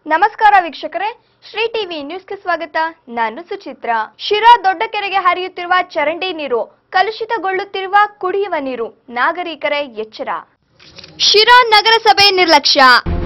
ನಮಸ್ಕಾರ ವೀಕ್ಷಕರೇ ಶ್ರೀ ಟಿವಿ ನ್ಯೂಸ್ಗೆ ಸ್ವಾಗತ ನಾನು ಸುಚಿತ್ರ ಶಿರಾ ದೊಡ್ಡ ಕೆರೆಗೆ ಹರಿಯುತ್ತಿರುವ ಚರಂಡಿ ನೀರು ಕಲುಷಿತಗೊಳ್ಳುತ್ತಿರುವ ಕುಡಿಯುವ ನೀರು ನಾಗರಿಕರೇ ಎಚ್ಚರ ಶಿರಾ ನಗರಸಭೆ ನಿರ್ಲಕ್ಷ್ಯ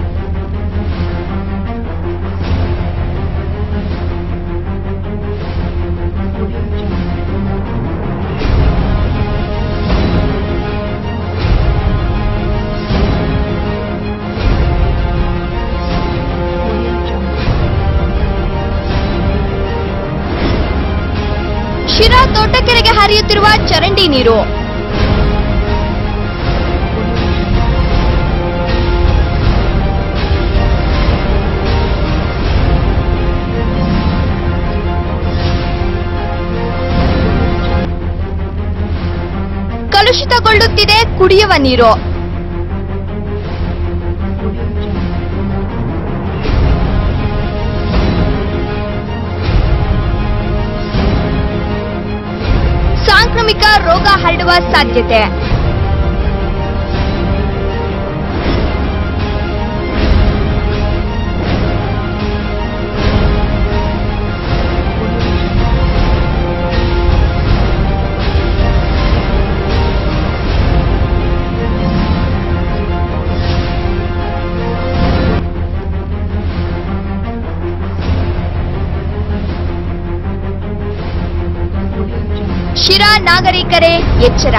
ಶಿರಾ ದೊಡ್ಡ ಕೆರೆಗೆ ಹರಿಯುತ್ತಿರುವ ಚರಂಡಿ ನೀರು ಕಲುಷಿತಗೊಳ್ಳುತ್ತಿದೆ ಕುಡಿಯುವ ನೀರು ಸಾಂಕ್ರಾಮಿಕ ರೋಗ ಹರಡುವ ಸಾಧ್ಯತೆ ಶಿರಾ ನಾಗರಿಕರೇ ಎಚ್ಚರ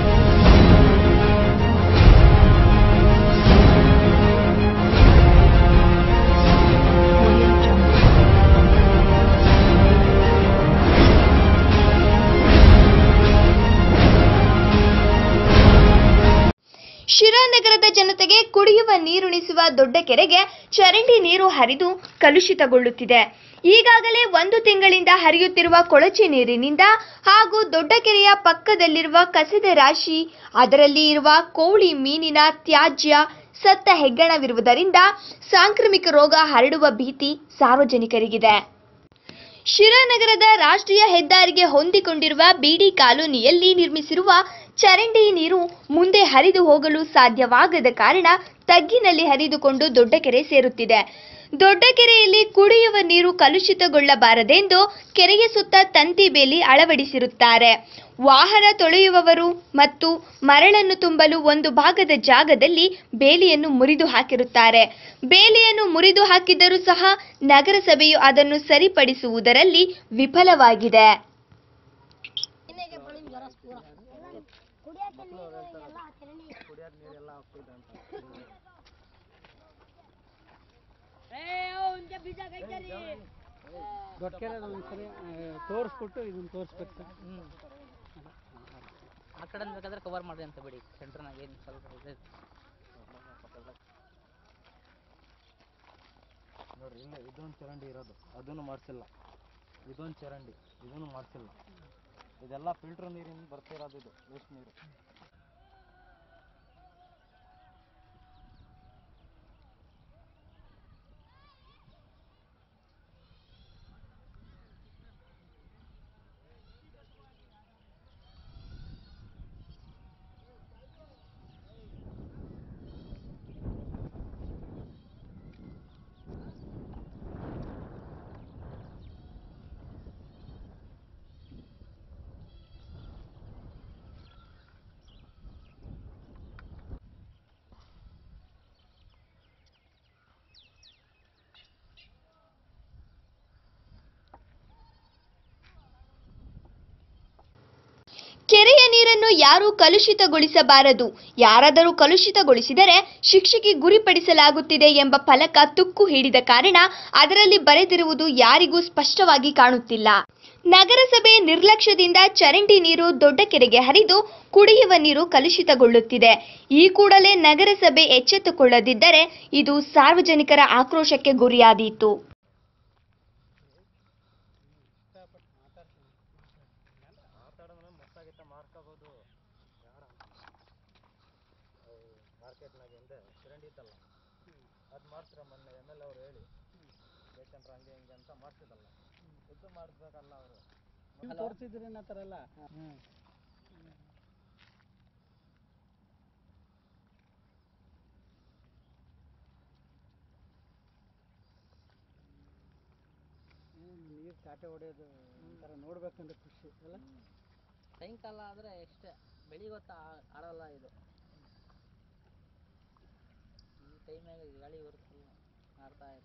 ಶಿರಾ ನಗರದ ಜನತೆಗೆ ಕುಡಿಯುವ ನೀರುಣಿಸುವ ದೊಡ್ಡ ಕೆರೆಗೆ ಚರಂಡಿ ನೀರು ಹರಿದು ಕಲುಷಿತಗೊಳ್ಳುತ್ತಿದೆ ಈಗಾಗಲೇ ಒಂದು ತಿಂಗಳಿಂದ ಹರಿಯುತ್ತಿರುವ ಕೊಳಚೆ ನೀರಿನಿಂದ ಹಾಗೂ ದೊಡ್ಡ ಕೆರೆಯ ಪಕ್ಕದಲ್ಲಿರುವ ಕಸದ ರಾಶಿ ಅದರಲ್ಲಿ ಇರುವ ಕೋಳಿ ಮೀನಿನ ತ್ಯಾಜ್ಯ ಸತ್ತ ಹೆಗ್ಗಣವಿರುವುದರಿಂದ ಸಾಂಕ್ರಾಮಿಕ ರೋಗ ಹರಡುವ ಭೀತಿ ಸಾರ್ವಜನಿಕರಿಗಿದೆ ಶಿರಾನಗರದ ರಾಷ್ಟ್ರೀಯ ಹೆದ್ದಾರಿಗೆ ಹೊಂದಿಕೊಂಡಿರುವ ಬಿಡಿ ಕಾಲೋನಿಯಲ್ಲಿ ನಿರ್ಮಿಸಿರುವ ಚರಂಡಿ ನೀರು ಮುಂದೆ ಹರಿದು ಹೋಗಲು ಸಾಧ್ಯವಾಗದ ಕಾರಣ ತಗ್ಗಿನಲ್ಲಿ ಹರಿದುಕೊಂಡು ದೊಡ್ಡ ಕೆರೆ ಸೇರುತ್ತಿದೆ ದೊಡ್ಡ ಕೆರೆಯಲ್ಲಿ ಕುಡಿಯುವ ನೀರು ಕಲುಷಿತಗೊಳ್ಳಬಾರದೆಂದು ಕೆರೆಯ ಸುತ್ತ ತಂತಿ ಬೇಲಿ ಅಳವಡಿಸಿರುತ್ತಾರೆ ವಾಹನ ತೊಳೆಯುವವರು ಮತ್ತು ಮರಳನ್ನು ತುಂಬಲು ಒಂದು ಭಾಗದ ಜಾಗದಲ್ಲಿ ಬೇಲಿಯನ್ನು ಮುರಿದು ಹಾಕಿರುತ್ತಾರೆ ಬೇಲಿಯನ್ನು ಮುರಿದು ಹಾಕಿದ್ದರೂ ಸಹ ನಗರಸಭೆಯು ಅದನ್ನು ಸರಿಪಡಿಸುವುದರಲ್ಲಿ ವಿಫಲವಾಗಿದೆ ದೊಡ್ಡ ಒಂದ್ಸರಿ ತೋರಿಸ್ಬಿಟ್ಟು ಇದನ್ನ ತೋರಿಸ್ಬೇಕು ಸರ್ ಆ ಕಡೆ ಬೇಕಾದ್ರೆ ಕವರ್ ಮಾಡಿ ಅಂತ ಬಿಡಿ ಸೆಂಟ್ರ್ನಾಗ ಏನು ಸ್ವಲ್ಪ ಇದೆ ನೋಡ್ರಿ ಇಲ್ಲ ಇದೊಂದು ಚರಂಡಿ ಇರೋದು ಅದನ್ನು ಮಾಡಿಸಿಲ್ಲ ಇದೊಂದು ಚರಂಡಿ ಇದನ್ನು ಮಾಡಿಸಿಲ್ಲ ಇದೆಲ್ಲ ಫಿಲ್ಟರ್ ನೀರಿನ ಬರ್ತಿರೋದು ಇದು ವೇಸ್ಟ್ ನೀರು ಕೆರೆಯ ನೀರನ್ನು ಯಾರೂ ಕಲುಷಿತಗೊಳಿಸಬಾರದು ಯಾರಾದರೂ ಕಲುಷಿತಗೊಳಿಸಿದರೆ ಶಿಕ್ಷೆಗೆ ಗುರಿಪಡಿಸಲಾಗುತ್ತಿದೆ ಎಂಬ ಫಲಕ ತುಕ್ಕು ಹಿಡಿದ ಕಾರಣ ಅದರಲ್ಲಿ ಬರೆದಿರುವುದು ಯಾರಿಗೂ ಸ್ಪಷ್ಟವಾಗಿ ಕಾಣುತ್ತಿಲ್ಲ ನಗರಸಭೆ ನಿರ್ಲಕ್ಷ್ಯದಿಂದ ಚರಂಡಿ ನೀರು ದೊಡ್ಡ ಕೆರೆಗೆ ಹರಿದು ಕುಡಿಯುವ ನೀರು ಕಲುಷಿತಗೊಳ್ಳುತ್ತಿದೆ ಈ ಕೂಡಲೇ ನಗರಸಭೆ ಎಚ್ಚೆತ್ತುಕೊಳ್ಳದಿದ್ದರೆ ಇದು ಸಾರ್ವಜನಿಕರ ಆಕ್ರೋಶಕ್ಕೆ ಗುರಿಯಾದೀತು ಮಾರ್ಕೆಟ್ನಾಗ ಹಿಂದೆ ಚರಂಡಿ ಇತ್ತಲ್ಲ ಅದು ಮಾಡ್ತೀರ ಮೊನ್ನೆ ಎಮ್ ಎಲ್ ಅವರು ಹೇಳಿ ಬೇಕಂದ್ರೆ ಹಂಗೆ ಹಿಂಗೆ ಅಂತ ಮಾಡ್ತಿದ್ದಲ್ಲ ಇದು ಮಾಡಿಸ್ಬೇಕಲ್ಲ ಅವರು ತೋರಿಸಿದ್ರಿ ಆ ಥರ ಎಲ್ಲ ಕಾಟೆ ಹೊಡೆಯೋದು ಒಂಥರ ನೋಡ್ಬೇಕಂದ್ರೆ ಖುಷಿ ಅಲ್ಲ ಸಾಯಂಕಾಲ ಆದರೆ ಇಷ್ಟೇ ಬೆಳಿಗ್ಗೆ ಹೊತ್ತು ಆ- ಆಡಲ್ಲ ಇದು ಈ ಟೈಮಾಗ ಗಾಳಿ ಬರುತ್ತೆ ಆಡ್ತಾ ಇರುತ್ತೆ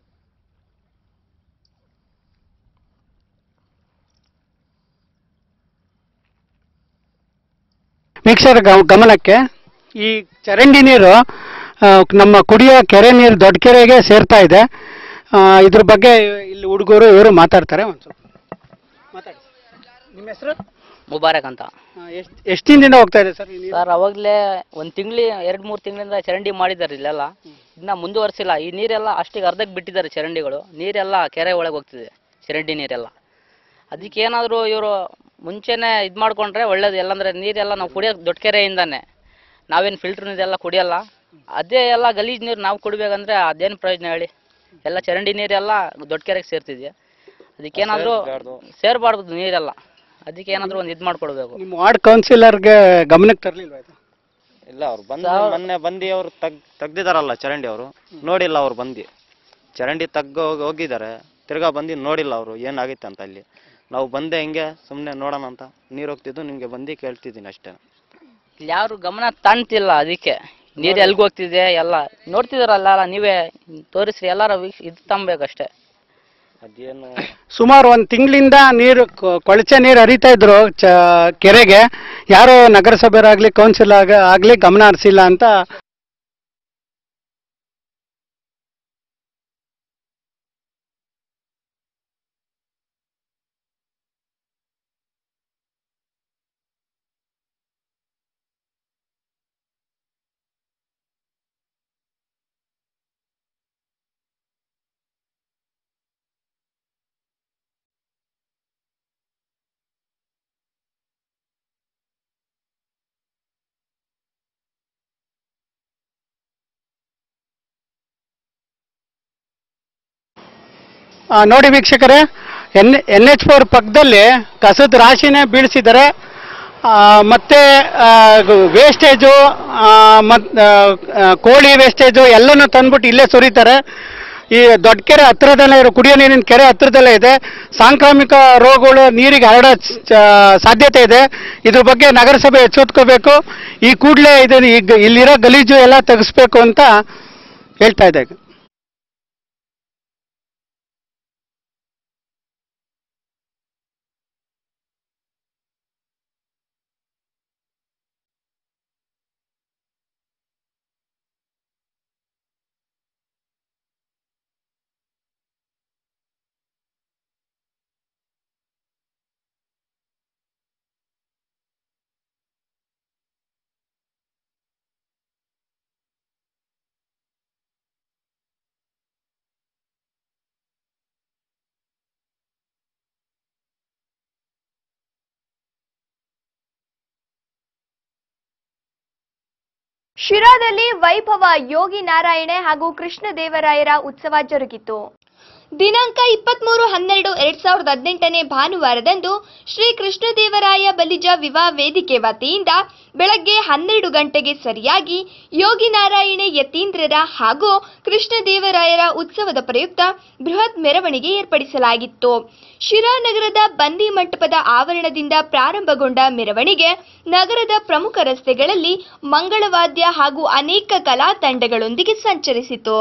ವೀಕ್ಷಕರ ಗಮ- ಗಮನಕ್ಕೆ ಈ ಚರಂಡಿ ನೀರು ಆ, ನಮ್ಮ ಕುಡಿಯೋ ಕೆರೆ ನೀರು ದೊಡ್ಡ ಕೆರೆಗೆ ಸೇರ್ತಾ ಇದೆ ಆ, ಇದ್ರ ಬಗ್ಗೆ ಇಲ್ಲಿ ಹುಡುಗರು ಇವರು ಮಾತಾಡ್ತಾರೆ ಒಂದು ಸ್ವಲ್ಪ ಮಾತಾಡಿ ನಿಮ್ಮ ಹೆಸರು ಮುಬಾರಕ್ ಅಂತ ಎಷ್ಟು ಎಷ್ಟು ದಿನದಿಂದ ಹೋಗ್ತಾ ಇದೆ ಸರ್ ಈ ನೀರು ಸರ್ ಅವಾಗಲೇ ಒಂದು ತಿಂಗ್ಳಿ ಎರಡು ಮೂರು ತಿಂಗಳಿಂದ ಚರಂಡಿ ಮಾಡಿದ್ದಾರೆ ಇಲ್ಲೆಲ್ಲ ಇನ್ನ ಮುಂದುವರ್ಸಿಲ್ಲ ಈ ನೀರೆಲ್ಲ ಅಷ್ಟಿಗೆ ಅರ್ಧಕ್ಕೆ ಬಿಟ್ಟಿದ್ದಾರೆ ಚರಂಡಿಗಳು ನೀರೆಲ್ಲ ಕೆರೆ ಒಳಗೆ ಹೋಗ್ತಿದೆ ಚರಂಡಿ ನೀರೆಲ್ಲ ಅದಕ್ಕೆ ಏನಾದರೂ ಇವರು ಮುಂಚೆನೇ ಇದು ಮಾಡ್ಕೊಂಡ್ರೆ ಒಳ್ಳೇದು ಎಲ್ಲಂದ್ರೆ ನೀರೆಲ್ಲ ನಾವು ಕುಡಿಯೋದು ದೊಡ್ಡ ಕೆರೆಯಿಂದಾನೆ ನಾವೇನು ಫಿಲ್ಟ್ರ್ ನೀರೆಲ್ಲ ಕುಡಿಯಲ್ಲ ಅದೇ ಎಲ್ಲ ಗಲೀಜು ನೀರು ನಾವು ಕುಡಿಬೇಕಂದ್ರೆ ಅದೇನು ಪ್ರಯೋಜನ ಹೇಳಿ ಎಲ್ಲ ಚರಂಡಿ ನೀರೆಲ್ಲ ದೊಡ್ಡ ಕೆರೆಗೆ ಸೇರ್ತಿದೆ ಅದಕ್ಕೇನಾದರೂ ಸೇರಬಾರ್ದು ನೀರೆಲ್ಲ ಅದಕ್ಕೆ ಏನಾದರೂ ಒಂದು ಇದು ಮಾಡ್ಕೊಡ್ಬೇಕು ನಿಮ್ಮ ವಾರ್ಡ್ ಕೌನ್ಸಿಲರ್ಗೆ ಗಮನಕ್ಕೆ ತರಲಿಲ್ವಾ ಇದು ಇಲ್ಲ ಅವ್ರು ಬಂದು ಮೊನ್ನೆ ಬಂದು ಅವ್ರು ತಗ್ ತೆಗ್ದಿದಾರಲ್ಲ ಚರಂಡಿ ಅವರು ನೋಡಿಲ್ಲ ಅವ್ರು ಬಂದು ಚರಂಡಿ ತಗ್ಗ ಹೋಗಿದ್ದಾರೆ ತಿರ್ಗಾ ಬಂದು ನೋಡಿಲ್ಲ ಅವರು ಏನಾಗಿತ್ತು ಅಂತ ಅಲ್ಲಿ ನಾವು ಬಂದೆ ಹಿಂಗೆ ಸುಮ್ಮನೆ ನೋಡೋಣ ಅಂತ ನೀರು ಹೋಗ್ತಿದ್ದು ನಿಮಗೆ ಬಂದು ಕೇಳ್ತಿದ್ದೀನಿ ಅಷ್ಟೇ ಇಲ್ಲಿ ಯಾರು ಗಮನ ತಾಣ್ತಿಲ್ಲ ಅದಕ್ಕೆ ನೀರು ಎಲ್ಗ್ ಹೋಗ್ತಿದೆ ಎಲ್ಲ ನೋಡ್ತಿದಾರಲ್ಲ ಅಲ್ಲ ನೀವೇ ತೋರಿಸ್ರಿ ಎಲ್ಲಾರ ವೀಕ್ಷ ಇದು ತಂಬೇಕಷ್ಟೇ ಅದೇನು ಸುಮಾರು ಒಂದು ತಿಂಗಳಿಂದ ನೀರು ಕೊ- ಕೊಳಚೆ ನೀರು ಹರಿತಾ ಇದ್ರು ಚ ಕೆರೆಗೆ ಯಾರೋ ನಗರಸಭೆಯರಾಗಲಿ ಕೌನ್ಸಿಲ್ ಆಗ ಆಗಲಿ ಗಮನ ಹರಿಸಿಲ್ಲ ಅಂತ ಆ, ನೋಡಿ ವೀಕ್ಷಕರೇ ಎನ್ ಎನ್ ಎಚ್ ಫೋರ್ ಪಕ್ಕದಲ್ಲಿ ಕಸದ ರಾಶಿನೇ ಬೀಳಿಸಿದ್ದಾರೆ ಆ, ಮತ್ತೆ ವೇಸ್ಟೇಜು ಮತ್ತು ಕೋಳಿ ವೇಸ್ಟೇಜು ಎಲ್ಲನೂ ತಂದ್ಬಿಟ್ಟು ಇಲ್ಲೇ ಸುರಿತಾರೆ ಈ ದೊಡ್ಡ ಕೆರೆ ಹತ್ತಿರದಲ್ಲೇ ಇರೋ ಕುಡಿಯೋ ನೀರಿನ ಕೆರೆ ಹತ್ತಿರದಲ್ಲೇ ಇದೆ ಸಾಂಕ್ರಾಮಿಕ ರೋಗಗಳು ನೀರಿಗೆ ಹರಡೋ ಚ- ಸಾಧ್ಯತೆ ಇದೆ ಇದ್ರ ಬಗ್ಗೆ ನಗರಸಭೆ ಎಚ್ಚೆತ್ಕೋಬೇಕು ಈ ಕೂಡಲೇ ಇದನ್ನು ಈಗ ಇಲ್ಲಿರೋ ಗಲೀಜು ಎಲ್ಲ ತೆಗೆಸ್ಬೇಕು ಅಂತ ಹೇಳ್ತಾ ಇದೆ ಶಿರಾದಲ್ಲಿ ವೈಭವ ಯೋಗಿ ನಾರಾಯಣೆ ಹಾಗೂ ಕೃಷ್ಣದೇವರಾಯರ ಉತ್ಸವ ಜರುಗಿತು ದಿನಾಂಕ ಇಪ್ಪತ್ಮೂರು ಹನ್ನೆರಡು ಎರಡ್ ಸಾವಿರದ ಹದಿನೆಂಟನೇ ಭಾನುವಾರದಂದು ಶ್ರೀ ಕೃಷ್ಣದೇವರಾಯ ಬಲಿಜ ವಿವಾಹ ವೇದಿಕೆ ವತಿಯಿಂದ ಬೆಳಗ್ಗೆ ಹನ್ನೆರಡು ಗಂಟೆಗೆ ಸರಿಯಾಗಿ ಯೋಗಿ ನಾರಾಯಣ ಯತೀಂದ್ರರ ಹಾಗೂ ಕೃಷ್ಣದೇವರಾಯರ ಉತ್ಸವದ ಪ್ರಯುಕ್ತ ಬೃಹತ್ ಮೆರವಣಿಗೆ ಏರ್ಪಡಿಸಲಾಗಿತ್ತು ಶಿರಾ ನಗರದ ಬಂದಿ ಮಂಟಪದ ಆವರಣದಿಂದ ಪ್ರಾರಂಭಗೊಂಡ ಮೆರವಣಿಗೆ ನಗರದ ಪ್ರಮುಖ ರಸ್ತೆಗಳಲ್ಲಿ ಮಂಗಳವಾದ್ಯ ಹಾಗೂ ಅನೇಕ ಕಲಾ ತಂಡಗಳೊಂದಿಗೆ ಸಂಚರಿಸಿತು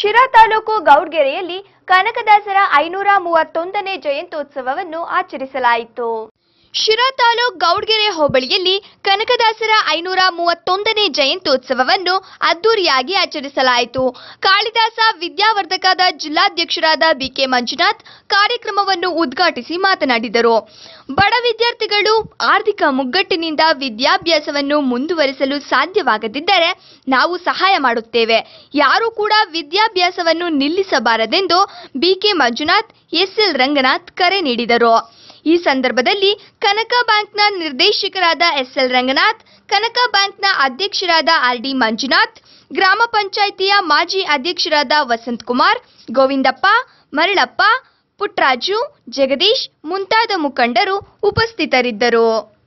ಶಿರಾ ತಾಲೂಕು ಗೌಡ್ಗೆರೆಯಲ್ಲಿ ಕನಕದಾಸರ ಐನೂರ ಮೂವತ್ತೊಂದನೇ ಜಯಂತ್ಯೋತ್ಸವವನ್ನು ಆಚರಿಸಲಾಯಿತು ಶಿರಾ ತಾಲೂಕ್ ಗೌಡ್ಗೆರೆ ಹೋಬಳಿಯಲ್ಲಿ ಕನಕದಾಸರ ಐನೂರ ಮೂವತ್ತೊಂದನೇ ಜಯಂತ್ಯೋತ್ಸವವನ್ನು ಅದ್ದೂರಿಯಾಗಿ ಆಚರಿಸಲಾಯಿತು ಕಾಳಿದಾಸ ವಿದ್ಯಾವರ್ಧಕದ ಜಿಲ್ಲಾಧ್ಯಕ್ಷರಾದ ಬಿಕೆ ಮಂಜುನಾಥ್ ಕಾರ್ಯಕ್ರಮವನ್ನು ಉದ್ಘಾಟಿಸಿ ಮಾತನಾಡಿದರು ಬಡ ವಿದ್ಯಾರ್ಥಿಗಳು ಆರ್ಥಿಕ ಮುಗ್ಗಟ್ಟಿನಿಂದ ವಿದ್ಯಾಭ್ಯಾಸವನ್ನು ಮುಂದುವರಿಸಲು ಸಾಧ್ಯವಾಗದಿದ್ದರೆ ನಾವು ಸಹಾಯ ಮಾಡುತ್ತೇವೆ ಯಾರೂ ಕೂಡ ವಿದ್ಯಾಭ್ಯಾಸವನ್ನು ನಿಲ್ಲಿಸಬಾರದೆಂದು ಬಿಕೆ ಮಂಜುನಾಥ್ ಎಸ್ಎಲ್ ರಂಗನಾಥ್ ಕರೆ ನೀಡಿದರು ಈ ಸಂದರ್ಭದಲ್ಲಿ ಕನಕ ಬ್ಯಾಂಕ್ನ ನಿರ್ದೇಶಕರಾದ ಎಸ್ಎಲ್ ರಂಗನಾಥ್ ಕನಕ ಬ್ಯಾಂಕ್ನ ಅಧ್ಯಕ್ಷರಾದ ಆರ್ಡಿ ಮಂಜುನಾಥ್ ಗ್ರಾಮ ಪಂಚಾಯಿತಿಯ ಮಾಜಿ ಅಧ್ಯಕ್ಷರಾದ ವಸಂತ್ ಕುಮಾರ್ ಗೋವಿಂದಪ್ಪ ಮರಳಪ್ಪ ಪುಟ್ರಾಜು ಜಗದೀಶ್ ಮುಂತಾದ ಮುಖಂಡರು ಉಪಸ್ಥಿತರಿದ್ದರು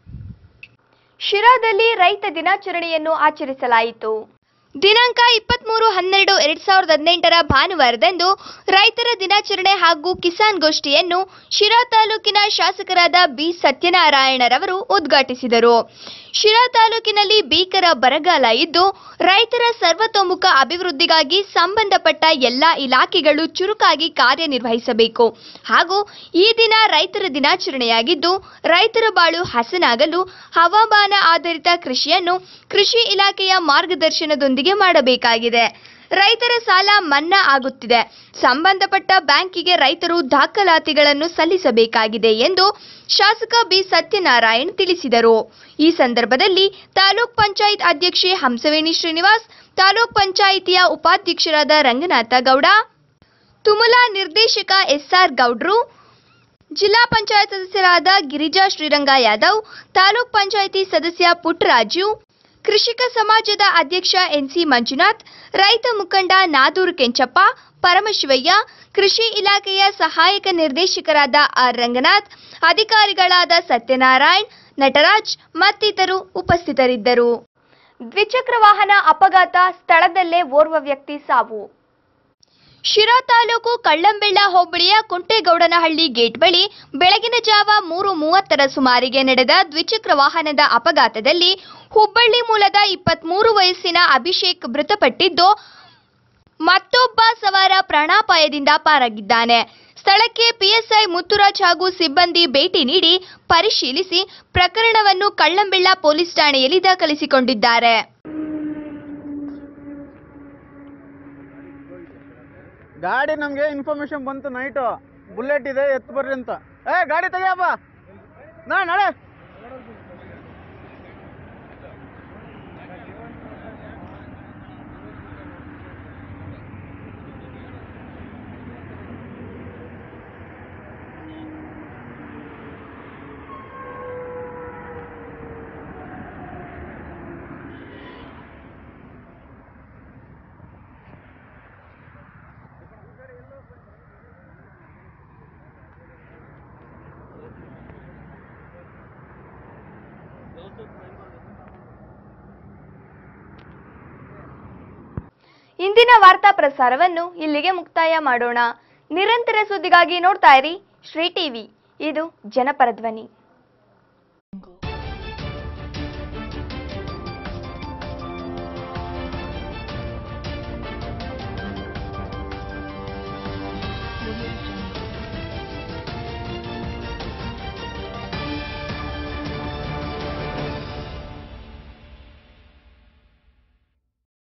ಶಿರಾದಲ್ಲಿ ರೈತ ದಿನಾಚರಣೆಯನ್ನು ಆಚರಿಸಲಾಯಿತು ದಿನಾಂಕ ಇಪ್ಪತ್ಮೂರು ಹನ್ನೆರಡು ಎರಡ್ ಸಾವಿರದ ಹದಿನೆಂಟರ ಭಾನುವಾರದಂದು ರೈತರ ದಿನಾಚರಣೆ ಹಾಗೂ ಕಿಸಾನ್ ಗೋಷ್ಠಿಯನ್ನು ಶಿರಾ ತಾಲೂಕಿನ ಶಾಸಕರಾದ ಬಿ ಸತ್ಯನಾರಾಯಣರವರು ಉದ್ಘಾಟಿಸಿದರು ಶಿರಾ ತಾಲೂಕಿನಲ್ಲಿ ಭೀಕರ ಬರಗಾಲ ಇದ್ದು ರೈತರ ಸರ್ವತೋಮುಖ ಅಭಿವೃದ್ಧಿಗಾಗಿ ಸಂಬಂಧಪಟ್ಟ ಎಲ್ಲಾ ಇಲಾಖೆಗಳು ಚುರುಕಾಗಿ ಕಾರ್ಯನಿರ್ವಹಿಸಬೇಕು ಹಾಗೂ ಈ ದಿನ ರೈತರ ದಿನಾಚರಣೆಯಾಗಿದ್ದು ರೈತರ ಬಾಳು ಹಸನಾಗಲು ಹವಾಮಾನ ಆಧಾರಿತ ಕೃಷಿಯನ್ನು ಕೃಷಿ ಇಲಾಖೆಯ ಮಾರ್ಗದರ್ಶನದೊಂದಿಗೆ ಮಾಡಬೇಕಾಗಿದೆ ರೈತರ ಸಾಲ ಮನ್ನಾ ಆಗುತ್ತಿದೆ ಸಂಬಂಧಪಟ್ಟ ಬ್ಯಾಂಕಿಗೆ ರೈತರು ದಾಖಲಾತಿಗಳನ್ನು ಸಲ್ಲಿಸಬೇಕಾಗಿದೆ ಎಂದು ಶಾಸಕ ಬಿ ಸತ್ಯನಾರಾಯಣ್ ತಿಳಿಸಿದರು ಈ ಸಂದರ್ಭದಲ್ಲಿ ತಾಲೂಕ್ ಪಂಚಾಯತ್ ಅಧ್ಯಕ್ಷೆ ಹಂಸವೇಣಿ ಶ್ರೀನಿವಾಸ್ ತಾಲೂಕ್ ಪಂಚಾಯಿತಿಯ ಉಪಾಧ್ಯಕ್ಷರಾದ ರಂಗನಾಥ ಗೌಡ ತುಮುಲಾ ನಿರ್ದೇಶಕ ಎಸ್ಆರ್ ಗೌಡ್ರು ಜಿಲ್ಲಾ ಪಂಚಾಯತ್ ಸದಸ್ಯರಾದ ಗಿರಿಜಾ ಶ್ರೀರಂಗ ಯಾದವ್ ತಾಲೂಕ್ ಪಂಚಾಯಿತಿ ಸದಸ್ಯ ಪುಟ್ಟರಾಜು ಕೃಷಿಕ ಸಮಾಜದ ಅಧ್ಯಕ್ಷ ಎನ್ಸಿ ಮಂಜುನಾಥ್ ರೈತ ಮುಖಂಡ ನಾದೂರು ಕೆಂಚಪ್ಪ ಪರಮಶಿವಯ್ಯ ಕೃಷಿ ಇಲಾಖೆಯ ಸಹಾಯಕ ನಿರ್ದೇಶಕರಾದ ಆರ್ ರಂಗನಾಥ್ ಅಧಿಕಾರಿಗಳಾದ ಸತ್ಯನಾರಾಯಣ್ ನಟರಾಜ್ ಮತ್ತಿತರರು ಉಪಸ್ಥಿತರಿದ್ದರು ದ್ವಿಚಕ್ರ ವಾಹನ ಅಪಘಾತ ಸ್ಥಳದಲ್ಲೇ ಓರ್ವ ವ್ಯಕ್ತಿ ಸಾವು ಶಿರಾ ತಾಲೂಕು ಕಳ್ಳಂಬೆಳ್ಳ ಹೋಬಳಿಯ ಕುಂಟೇಗೌಡನಹಳ್ಳಿ ಗೇಟ್ ಬಳಿ ಬೆಳಗಿನ ಜಾವ ಮೂರು ಮೂವತ್ತರ ಸುಮಾರಿಗೆ ನಡೆದ ದ್ವಿಚಕ್ರ ವಾಹನದ ಅಪಘಾತದಲ್ಲಿ ಹುಬ್ಬಳ್ಳಿ ಮೂಲದ ಇಪ್ಪತ್ಮೂರು ವಯಸ್ಸಿನ ಅಭಿಷೇಕ್ ಮೃತಪಟ್ಟಿದ್ದು ಮತ್ತೊಬ್ಬ ಸವಾರ ಪ್ರಾಣಾಪಾಯದಿಂದ ಪಾರಾಗಿದ್ದಾನೆ ಸ್ಥಳಕ್ಕೆ ಪಿಎಸ್ಐ ಮುತ್ತುರಾಜ್ ಹಾಗೂ ಸಿಬ್ಬಂದಿ ಭೇಟಿ ನೀಡಿ ಪರಿಶೀಲಿಸಿ ಪ್ರಕರಣವನ್ನು ಕಳ್ಳಂಬೆಳ್ಳ ಪೊಲೀಸ್ ಠಾಣೆಯಲ್ಲಿ ದಾಖಲಿಸಿಕೊಂಡಿದ್ದಾರೆ ಗಾಡಿ ನಮಗೆ ಇನ್ಫಾರ್ಮೇಶನ್ ಬಂತು ನೈಟು ಬುಲೆಟ್ ಇದೆ ಎತ್ತು ಬರ್ರಿ ಅಂತ ಏ ಗಾಡಿ ತೆಗಿಯಪ್ಪ ನಾ ನಾಳೆ ಇಂದಿನ ವಾರ್ತಾ ಪ್ರಸಾರವನ್ನು ಇಲ್ಲಿಗೆ ಮುಕ್ತಾಯ ಮಾಡೋಣ ನಿರಂತರ ಸುದ್ದಿಗಾಗಿ ನೋಡ್ತಾ ಇರಿ ಶ್ರೀ ಟಿವಿ ಇದು ಜನಪರ ಧ್ವನಿ